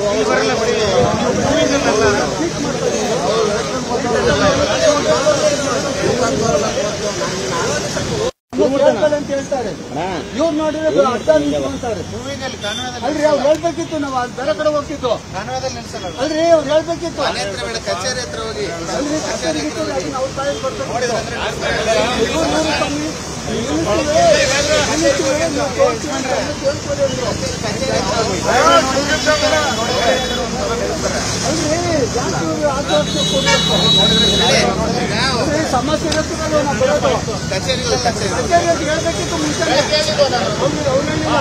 ಅಂತ ಹೇಳ್ತಾರೆ ಇವ್ರು ನೋಡಿದ್ರೆ ಅರ್ಧ ನಿಂತ್ಕೊಂತಾರೆ ಅಲ್ರಿ ಅವ್ರು ಹೇಳ್ಬೇಕಿತ್ತು ನಾವು ಅಲ್ಲಿ ಬೇರೆ ಕಡೆ ಹೋಗ್ತಿದ್ದು ಅಲ್ರಿ ಅವ್ರು ಹೇಳ್ಬೇಕಿತ್ತು ಕಚೇರಿ ಹತ್ರ ಹೋಗಿ ಅಲ್ರಿ ಕಚೇರಿ ಗಿಚೇರಿ ಅದನ್ನ ಅವ್ರ ತಾಯಿಗೆ ಬರ್ಬೇಕು. ಇವ್ರು ಇವ್ರು ಸ್ವಾಮಿ, ನಿಲ್ಲಿಸ್ತೀವಿ, ನಿಲ್ಲಿಸ್ತೀವಿ, ನೀವು ತೋರಿಸಿ ಅಂತ ಕೇಳ್ಕೊಳ್ಳಿ ಅಂದ್ರು. ಅಲ್ರಿ ಯಾಕೆ ಇವ್ರು ಆಶ್ವಾಸ ಕೊಡ್ಬೇಕು? ಅಲ್ರಿ, ಸಮಸ್ಯೆ ಇರುತ್ತಲ್ಲ ನಾವು ಬರೋದು ಕಚೇರಿ ಕಚೇರಿ ಕಚೇರಿ ಅಂತ ಹೇಳ್ಬೇಕಿತ್ತು ಮುಂಚೆನೆ ಅವ್ರು- ಅವ್ರನ್ನೆಲ್ಲ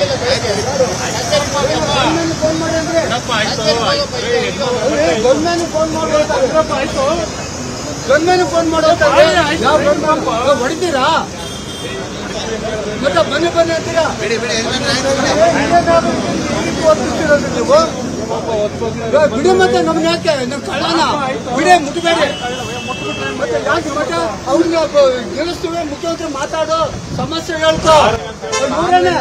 ಗೌರ್ಮೆಂಟ್ ಫೋನ್ ಮಾಡಿ ಅಂದ್ರೆ ಅಲ್ರಿ ಗೌರ್ಮೆಂಟ್ ಫೋನ್ ಮಾಡ್ಬೇಕು ಅಲ್ರಪ್ಪ ಆಯ್ತು ಗೌರ್ಮೆಂಟ್ ಫೋನ್ ಮಾಡ್ಬೇಕು ಯಾವ ಗೌರ್ಮೆಂಟ್ ಹೊಡಿತೀರಾ ಮತ್ತೆ ಬನ್ನಿ ಬನ್ನಿ ಅಂತೀರಾ ಬಿಡಿ ಬಿಡಿ ಯಜಮಾನ್ರೆ, ಆಯ್ತು ಬಿಡಿ. ಏನಾದ್ರು ಈ ರೀತಿ ವರ್ತಿಸ್ತಿರೋದು ನೀವು ಏ, ಬಿಡಿ ಮತ್ತೆ ನಮ್ನ ಯಾಕೆ ನೀವು ಕಳ್ಳನ ಬಿಡಿ ಮುಟ್ಬೇಡಿ ಮತ್ತೆ ಯಾಕೆ ಮತ್ತೆ ಅವ್ರನ್ನ ಗೆಲ್ಲಿಸ್ತೀವಿ ಮುಖ್ಯಮಂತ್ರಿ ಮಾತಾಡೋ ಸಮಸ್ಯೆ ಹೇಳ್ಕೊ ಇವ್ರೇನೆ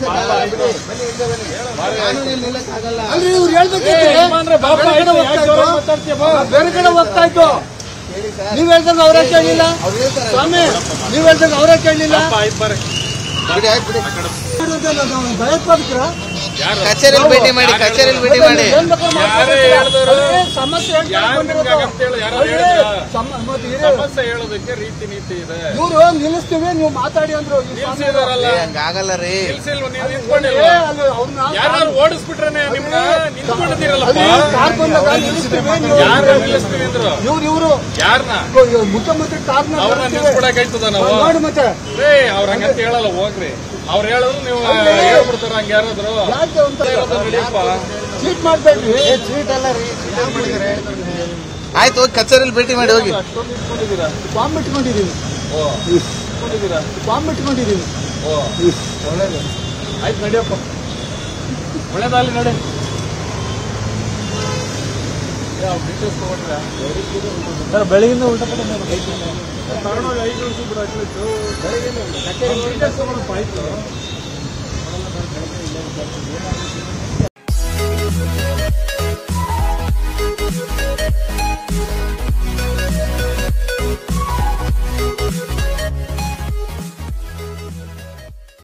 ಕಾನೂನಲ್ಲಿ ನಿಲ್ಲಕ್ಕಾಗಲ್ಲ ಅಲ್ರಿ ಇವ್ರು ಹೇಳ್ಬೇಕಿತ್ತು ಬೇರೆ ಕಡೆ ಹೋಗ್ತಾ ಇತ್ತು ಬೇರೆ ಕಡೆ ಹೋಗ್ತಾ ಇತ್ತು ನೀವ್ ಹೇಳ್ದಂಗ ಅವರೇ ಕೇಳಲಿಲ್ಲ ಅವ್ರು ಹೇಳ್ತಾರೆ ಸ್ವಾಮಿ ನೀವ್ ಹೇಳ್ದಂಗ ಅವರೇ ಕೇಳಲಿಲ್ಲ ಬಿಡಿ ಆಯ್ತು ಬಿಡಿ ಭಯೋತ್ಪಾದಕರ ಕಚೇರಿಯಲ್ಲಿ ಭೇಟಿ ಮಾಡಿ ಕಚೇರಿಯಲ್ಲಿ ಭೇಟಿ ಮಾಡಿ ಏನ್ ಬೇಕಾದ್ರೂ ಮಾಡ್ಕೊಳ್ತೀರಾ? ಅಲ್ರಿ, ಸಮಸ್ಯೆ ಹೇಳ್ತಾರೆ ಯಾರು ಬಂದಿರೋದು. ನಿಮ್ಗೆ ಆಗತ್ತೆ ಹೇಳು, ಯಾರೋ ಅಲ್ರಿ, ಹೇಳಿದ್ರಾ? ಸಮ- ಮತ್ತೆ ಇರೇ- ಸಮಸ್ಯೆ ಹೇಳೋದಕ್ಕೆ ರೀತಿ ನೀತಿ ಇದೆ ಇವ್ರು ನಿಲ್ಲಿಸ್ತೀವಿ ನೀವು ಮಾತಾಡಿ ಅಂದ್ರು ಈ ಸ್ವಾಮಿ ನಿಲ್ಸಿದಾರಲ್ಲ ಏ, ಹಂಗಾಗಲ್ಲ ರೀ ನಿಲ್ಸಿಲ್ವ ನೀವು ಏ, ನಿಂತ್ಕೊಂಡಿಲ್ವ ಅಲ್ಲಿ ಅವ್ರನ್ನ ಯಾರು ಓಡಿಸ್ಬಿಟ್ರೇನೆ ನಿಮ್ನ ನಿಂತ್ಕೊಂಡಿದ್ದೀರಲ್ಲಪ್ಪ ಅಲ್ಲಿ ಕಾರ್ ಬಂದಾಗ ನಿಲ್ಲಿಸ್ತೀವಿ ನೀವು ಯಾರು ನಿಲ್ಲಿಸ್ತೀವಿ ಅಂದ್ರು ಇವ್ರು ಇವ್ರು ಯಾರ್ನ ಇವ್ರು ಮುಖ್ಯಮಂತ್ರಿ ಕಾರ್ನ ಅವ್ರನ್ನ ನಿಲ್ಸ್ಬಿಡಕಾಯ್ತದ ನಾವು ನೋಡಿ ಮತ್ತೆ ರೇ ಅವ್ರ ಹಂಗಂತ ಹೇಳಲ್ಲ ಹೋಗ್ರಿ ಅವ್ರು ಹೇಳಿದ್ರು ನೀವು ಹೇಳ್ಬಿಡ್ತಾರ ಹಂಗ ಯಾರಾದ್ರು ಯಾಕೆ ಅಂತ ನಡಿಯಪ್ಪ ಚೀಟ್ ಮಾಡ್ಬೇಡ್ರಿ ಚೀಟ್ ಅಲ್ಲ ರೀ ಆಯ್ತು ಹೋಗಿ ಕಚೇರಿಯಲ್ಲಿ ಭೇಟಿ ಮಾಡಿ ಹೋಗಿ ಅಷ್ಟೊಂದು ಇಟ್ಕೊಂಡಿದ್ದೀರಾ ಬಾಂಬ್ ಇಟ್ಕೊಂಡಿದೀವಿ ಓ ಇಟ್ಕೊಂಡಿದ್ದೀರಾ ಬಾಂಬ್ ಇಟ್ಕೊಂಡಿದೀವಿ ಓ ಒಳ್ಳೇದು ಆಯ್ತು ನಡಿಯಪ್ಪ ಒಳ್ಳೇದಾಗ್ಲಿ ನಡಿ ಸರ್ ಬೆಳಗಿಂದ ಉಲ್ಟಾ ಪಟ್ಟ ತಗೊಂಡೋಗಿ ಐದು ನಿಮಿಷ ಬಿಡು ಅಟ್ಲೀಸ್ಟ್ ಬೆಳಗಿಂದ ಡೀಟೇಲ್ಸ್ ತಗೊಂಡಪ್ಪ ಆಯ್ತು